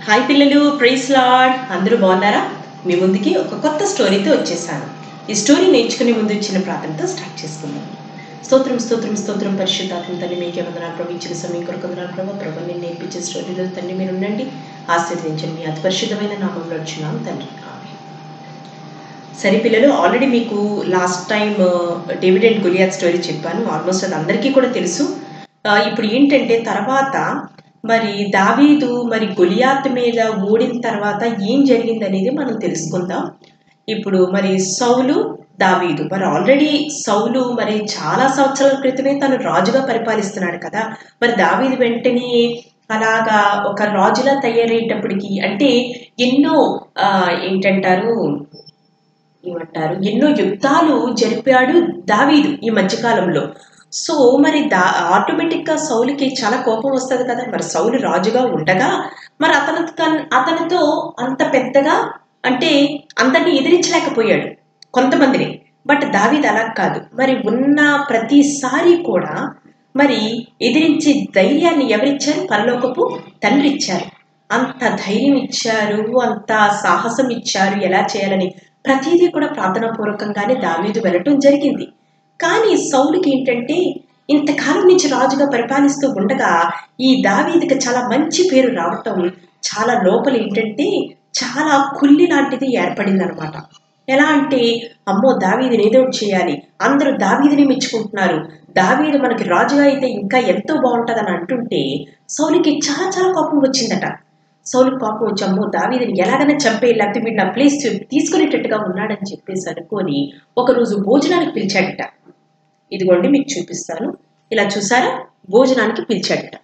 Hi పిల్లలు price lord అందరూ బాగున్నారా మీ ముందుకి ఒక కొత్త స్టోరీతో వచ్చేసాను ఈ స్టోరీ నేర్చుకునే ముందు ఇచ్చిన ప్రార్థనతో స్టార్ట్ చేసుకుందాం స్తోత్రం స్తోత్రం స్తోత్రం పరిశుద్ధాత్మ తండ్రి మీకే వందనాలు ప్రభు ఇచ్చిన సమయం కొరకు వందనాలు ప్రభు ప్రభు నేను నేర్పించే స్టోరీలో తండ్రి మీరు ఉండండి ఆశీర్వదించండి మీ అతి పరిశుద్ధమైన నామంలో వచ్చినాం తండ్రి ఆమేన్. సరే పిల్లలు ఆల్రెడీ మీకు last time David and Goliath story చెప్పాను ఆల్మోస్ట్ అది అందరికీ కూడా తెలుసు ఆ, ఇప్పుడు ఏంటంటే తర్వాత మరి దావీదు మరి గొలియాత్ మీద ఓడిన తర్వాత ఏం జరిగింది అనేది మనం తెలుసుకుందాం ఇప్పుడు మరి సౌలు దావీదు మరి ఆల్రెడీ సౌలు మరి చాలా సంవత్సరాల క్రితమే తను రాజుగా పరిపాలిస్తున్నాడు కదా మరి దావీదు వెంటనే అలాగా ఒక రాజులా తయారయ్యేటప్పటికి అంటే ఎన్నో ఆ, ఏంటంటారు ఏమంటారు ఎన్నో యుద్ధాలు జరిపాడు దావీదు ఈ మధ్యకాలంలో సో మరి దా ఆటోమేటిక్గా సౌలుకి చాలా కోపం వస్తుంది కదా మరి సౌలు రాజుగా ఉండగా మరి అతను తన్- అతనితో అంత పెద్దగా అంటే అందరినీ ఎదిరించలేకపోయాడు కొంతమందిని బట్ దావీద్ అలా కాదు మరి ఉన్న ప్రతిసారి కూడా మరి ఎదిరించే ధైర్యాన్ని ఎవరిచ్చారు పరలోకపు తండ్రి ఇచ్చారు అంత ధైర్యం ఇచ్చారు అంత సాహసం ఇచ్చారు ఎలా చేయాలని ప్రతిదీ కూడా ప్రార్థనాపూర్వకంగానే దావీదు వెళ్ళటం జరిగింది కానీ సౌలుకి ఏంటంటే ఇంతకాలం నుంచి రాజుగా పరిపాలిస్తూ ఉండగా ఈ దావీదికి చాలా మంచి పేరు రావటం చాలా లోపల ఏంటంటే చాలా కుల్లి లాంటిది ఏర్పడింది అనమాట ఎలా అంటే అమ్మో దావీదిని ఏదో ఒకటి చేయాలి అందరూ దావీదిని మెచ్చుకుంటున్నారు దావీదు మనకి రాజుగా అయితే ఇంకా ఎంతో బాగుంటుందని అంటుంటే సౌలికి చాలా చాలా కోపం వచ్చిందట సౌలు కోపం వచ్చి అమ్మో దావీదిని ఎలాగైనా చంపే లేకపోతే వీడు నా ప్లేస్ తీసుకునేటట్టుగా ఉన్నాడని చెప్పేసి అనుకొని ఒకరోజు భోజనానికి పిలిచాడట ఇదిగోండి మీకు చూపిస్తాను ఇలా చూసారా భోజనానికి పిలిచాడట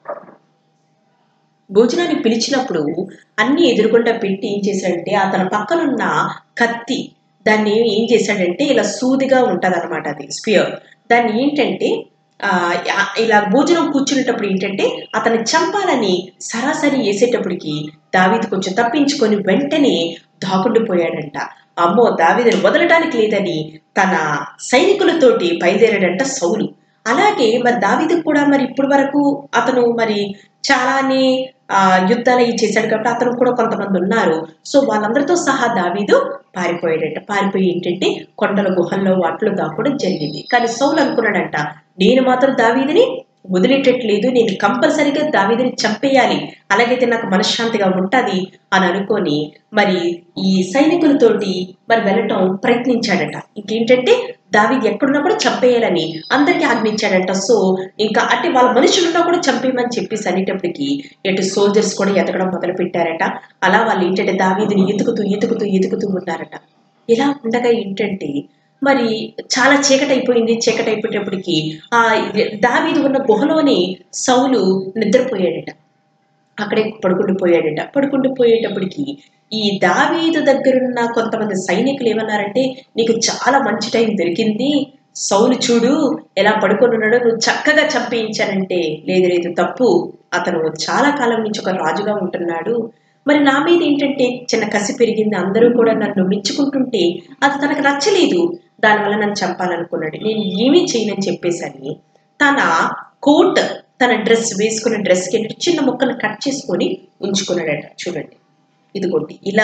భోజనానికి పిలిచినప్పుడు అన్ని ఎదురుగుండా పెట్టి ఏం చేశాడంటే అతని పక్కనున్న కత్తి దాన్ని ఏం చేశాడంటే ఇలా సూదిగా ఉంటుంది అనమాట అది స్పియర్ దాన్ని ఏంటంటే ఆ, ఆ- ఇలా భోజనం కూర్చునేటప్పుడు ఏంటంటే అతన్ని చంపాలని సరాసరి వేసేటప్పటికి దావీదు కొంచెం తప్పించుకొని వెంటనే దాక్కుండిపోయాడంట అమ్మో దావీదుని వదలడానికి లేదని తన సైనికులతోటి బయలుదేరాడంట సౌలు అలాగే మరి దావీదు కూడా మరి ఇప్పటి వరకు అతను మరి చాలానే ఆ, యుద్ధాలు అవి చేశాడు కాబట్టి అతను కూడా కొంతమంది ఉన్నారు సో వాళ్ళందరితో సహా దావీదు పారిపోయాడట పారిపోయి ఏంటంటే కొండల గుహల్లో వాటిలో దాక్కోవడం జరిగింది కానీ సౌలు అనుకున్నాడంట నేను మాత్రం దావీదిని వదిలేటట్లేదు నేను కంపల్సరీగా దావీదిని చంపేయాలి అలాగైతే నాకు మనశ్శాంతిగా ఉంటుంది అని అనుకొని మరి ఈ సైనికులతోటి మరి వెళ్ళటం ప్రయత్నించాడట ఇంకేంటంటే దావీది ఎక్కడున్నా కూడా చంపేయాలని అందరికీ ఆజ్ఞించాడంట సో ఇంకా అంటే వాళ్ళ మనుషులున్నా కూడా చంపేయమని చెప్పేసి అనేటప్పటికి ఎటు సోల్జర్స్ కూడా ఎతకడం మొదలు పెట్టారట అలా వాళ్ళు ఏంటంటే దావీదిని ఎతుకుతూ ఎతుకుతూ ఎతుకుతూ ఉన్నారట ఇలా ఉండగా ఏంటంటే మరి చాలా చీకటి అయిపోయింది చీకటి అయిపోయేటప్పటికి ఆ దావీదు ఉన్న గుహలోని సౌలు నిద్రపోయాడట అక్కడే పడుకుండిపోయాడట పడుకుండిపోయేటప్పటికి ఈ దావీదు దగ్గరున్న కొంతమంది సైనికులు ఏమన్నారంటే నీకు చాలా మంచి టైం దొరికింది సౌలు చూడు ఎలా పడుకొని ఉన్నాడో నువ్వు చక్కగా చంపేయించానంటే లేదు లేదు తప్పు అతను చాలా కాలం నుంచి ఒక రాజుగా ఉంటున్నాడు మరి నా మీద ఏంటంటే చిన్న కసి పెరిగింది అందరూ కూడా నన్ను మెచ్చుకుంటుంటే అది తనకు నచ్చలేదు దానివల్ల నన్ను చంపాలనుకున్నాడు నేను ఏమీ చేయనని చెప్పేసని తన కోట్ తన డ్రెస్ వేసుకున్న డ్రెస్కి చిన్న ముక్కను కట్ చేసుకొని ఉంచుకున్నాడట చూడండి ఇదిగోండి ఇలా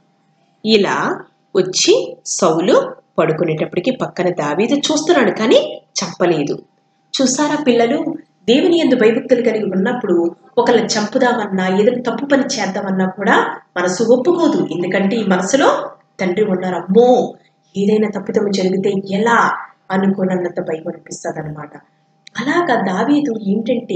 ఇలా వచ్చి సౌలు పడుకునేటప్పటికి పక్కన దావీదు చూస్తున్నాడు కానీ చంపలేదు చూసారా పిల్లలు దేవుని ఎందు భయభక్తులు కలిగి ఉన్నప్పుడు ఒకళ్ళని చంపుదామన్నా ఏదైనా తప్పు పని చేద్దామన్నా కూడా మనసు ఒప్పుకోదు ఎందుకంటే ఈ మనసులో తండ్రి ఉన్నారు అమ్మో ఏదైనా తప్పిదము జరిగితే ఎలా అనుకోనన్నంత భయం అనిపిస్తుంది అనమాట అలాగా దావీదు ఏంటంటే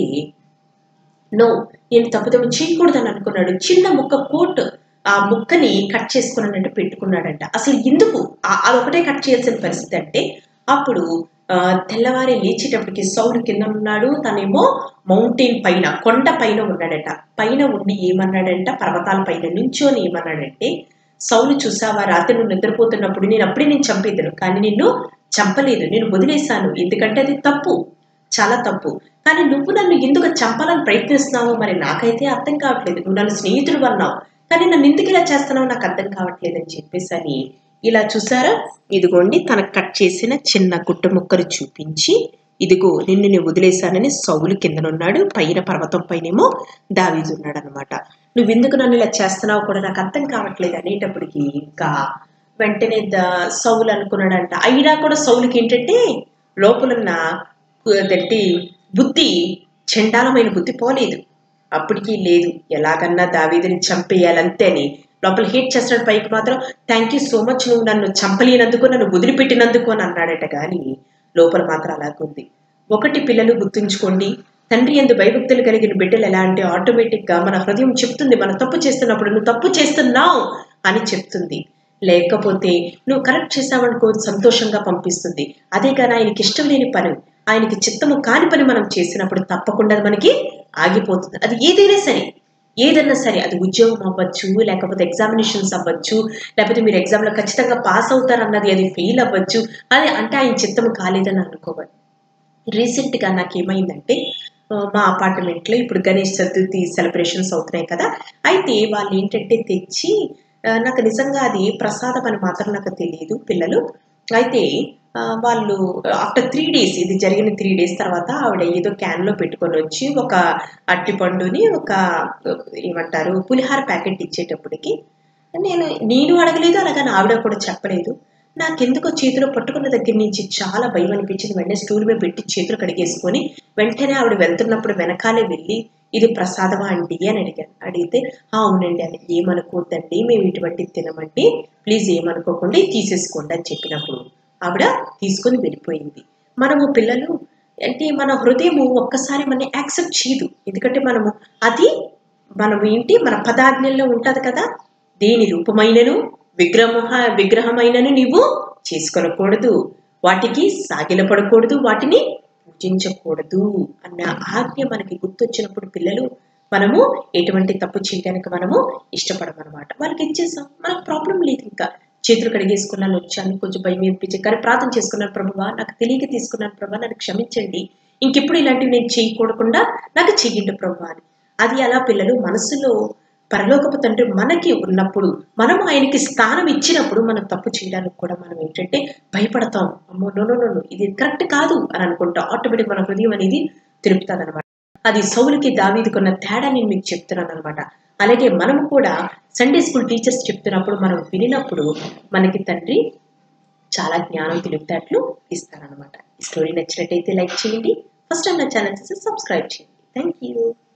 నో నేను తప్పుదము చేయకూడదని అనుకున్నాడు చిన్న ముక్క కోట్ ఆ ముక్కని కట్ చేసుకున్నాడంటే పెట్టుకున్నాడంట అసలు ఎందుకు ఆ- అదొకటే కట్ చేయాల్సిన పరిస్థితి అంటే అప్పుడు ఆ, తెల్లవారి లేచేటప్పటికి సౌలు కింద ఉన్నాడు తనేమో మౌంటైన్ పైన కొండ పైన ఉన్నాడట పైన ఉండి ఏమన్నాడంట పర్వతాల పైన నుంచోని ఏమన్నాడంటే సౌలు చూసావా రాత్రి నువ్వు నిద్రపోతున్నప్పుడు నేను అప్పుడే నేను చంపేదను కానీ నిన్ను చంపలేదు నేను వదిలేశాను ఎందుకంటే అది తప్పు చాలా తప్పు కానీ నువ్వు నన్ను ఎందుకు చంపాలని ప్రయత్నిస్తున్నావో మరి నాకైతే అర్థం కావట్లేదు నువ్వు నన్ను స్నేహితుడు అన్నావు కానీ నన్ను ఎందుకు ఇలా చేస్తున్నావు నాకు అర్థం కావట్లేదు అని చెప్పేసి అని ఇలా చూసారా ఇదిగోండి తనకు కట్ చేసిన చిన్న గుట్ట ముక్కలు చూపించి ఇదిగో నిన్ను నేను వదిలేశానని సౌలు కిందనున్నాడు పైన పర్వతం పైనేమో దావీదు ఉన్నాడు అనమాట నువ్వు ఎందుకు నన్ను ఇలా చేస్తున్నావు కూడా నాకు అర్థం కావట్లేదు అనేటప్పటికి ఇంకా వెంటనే ద సౌలు అనుకున్నాడంట అయినా కూడా సౌలుకి ఏంటంటే లోపలున్న అదేంటి బుద్ధి చండాలమైన బుద్ధి పోలేదు అప్పటికి లేదు ఎలాగన్నా దావీదిని చంపేయాలంతే అని లోపల హేట్ చేస్తున్నాడు పైకి మాత్రం థ్యాంక్ యూ సో మచ్ నువ్వు నన్ను చంపలేనందుకు నన్ను వదిలిపెట్టినందుకు అని అన్నాడట కానీ లోపల మాత్రం అలాగుంది ఒకటి పిల్లలు గుర్తుంచుకోండి తండ్రి ఎందు భయభక్తులు కలిగిన బిడ్డలు ఎలా అంటే ఆటోమేటిక్గా మన హృదయం చెప్తుంది మనం తప్పు చేస్తున్నప్పుడు నువ్వు తప్పు చేస్తున్నావు అని చెప్తుంది లేకపోతే నువ్వు కరెక్ట్ చేసావనుకో సంతోషంగా పంపిస్తుంది అదే కానీ ఆయనకి ఇష్టం లేని పని ఆయనకి చిత్తము కాని పని మనం చేసినప్పుడు తప్పకుండా అది మనకి ఆగిపోతుంది అది ఏదైనా సరే ఏదన్నా సరే అది ఉద్యోగం అవ్వచ్చు లేకపోతే ఎగ్జామినేషన్స్ అవ్వచ్చు లేకపోతే మీరు ఎగ్జామ్లో ఖచ్చితంగా పాస్ అవుతారన్నది అది ఫెయిల్ అవ్వచ్చు అది అంటే ఆయన చిత్తం కాలేదని అనుకోవాలి రీసెంట్గా నాకేమైందంటే ఆ, మా అపార్ట్మెంట్లో ఇప్పుడు గణేష్ చతుర్థి సెలబ్రేషన్స్ అవుతున్నాయి కదా అయితే వాళ్ళు ఏంటంటే తెచ్చి ఆ, నాకు నిజంగా అది ప్రసాదం అని మాత్రం నాకు తెలియదు పిల్లలు అయితే ఆ, వాళ్ళు ఆఫ్టర్ త్రీ డేస్ ఇది జరిగిన త్రీ డేస్ తర్వాత ఆవిడ ఏదో క్యాన్లో పెట్టుకొని వచ్చి ఒక అట్టిపండుని ఒక ఏమంటారు పులిహార ప్యాకెట్ ఇచ్చేటప్పటికి నేను నేను అడగలేదు అలాగని ఆవిడ కూడా చెప్పలేదు నాకెందుకో చేతిలో పట్టుకున్న దగ్గర నుంచి చాలా భయం అనిపించింది వెంటనే స్టూల్ మీద పెట్టి చేతులు కడిగేసుకొని వెంటనే ఆవిడ వెళ్తున్నప్పుడు వెనకాలే వెళ్ళి ఇది ప్రసాదమా అండి అని అడిగాను అడిగితే "ఆ, అవునండి అని ఏమనుకోవద్దండి మేము ఇటువంటివి తినమండి ప్లీజ్ ఏమనుకోకుండా ఇది తీసేసుకోండి అని చెప్పినప్పుడు ఆవిడ తీసుకొని వెళ్ళిపోయింది మనము పిల్లలు అంటే మన హృదయము ఒక్కసారి మన యాక్సెప్ట్ చేయదు ఎందుకంటే మనము అది మనం ఏంటి మన పదాజ్ఞల్లో ఉంటుంది కదా దేని రూపమైనను విగ్రహ విగ్రహమైనను నీవు చేసుకొనకూడదు వాటికి సాగిలపడకూడదు వాటిని పూజించకూడదు అన్న ఆజ్ఞ మనకి గుర్తొచ్చినప్పుడు పిల్లలు మనము ఎటువంటి తప్పు చేయడానికి మనము ఇష్టపడమన్నమాట వాళ్ళకి ఇచ్చేసాం మనకు ప్రాబ్లం లేదు ఇంకా చేతులు కడిగేసుకున్నాను వచ్చాను కొంచెం భయం అనిపించి కానీ ప్రార్థన చేసుకున్నాను ప్రభువా నాకు తెలియక తీసుకున్నాను ప్రభా నన్ను క్షమించండి ఇంకెప్పుడు ఇలాంటివి నేను చేయకూడకుండా నాకు చెయ్యండి ప్రభా అని అది అలా పిల్లలు మనసులో పరలోకపు తండ్రి మనకి ఉన్నప్పుడు మనం ఆయనకి స్థానం ఇచ్చినప్పుడు మనం తప్పు చేయడానికి కూడా మనం ఏంటంటే భయపడతాం అమ్మో నో నో నో నో, ఇది కరెక్ట్ కాదు అని అనుకుంటాం ఆటోమేటిక్ మన హృదయం అనేది తిరుపుతుంది అనమాట అది సౌలుకి దావీదుకున్న తేడా నేను మీకు చెప్తున్నాను అనమాట అలాగే మనము కూడా సండే స్కూల్ టీచర్స్ చెప్తున్నప్పుడు మనం వినినప్పుడు మనకి తండ్రి చాలా జ్ఞానం తెలివితేటలు ఇస్తారనమాట ఈ స్టోరీ నచ్చినట్టయితే లైక్ చేయండి ఫస్ట్ టైం నా ఛానల్ సబ్స్క్రైబ్ చేయండి థ్యాంక్ యూ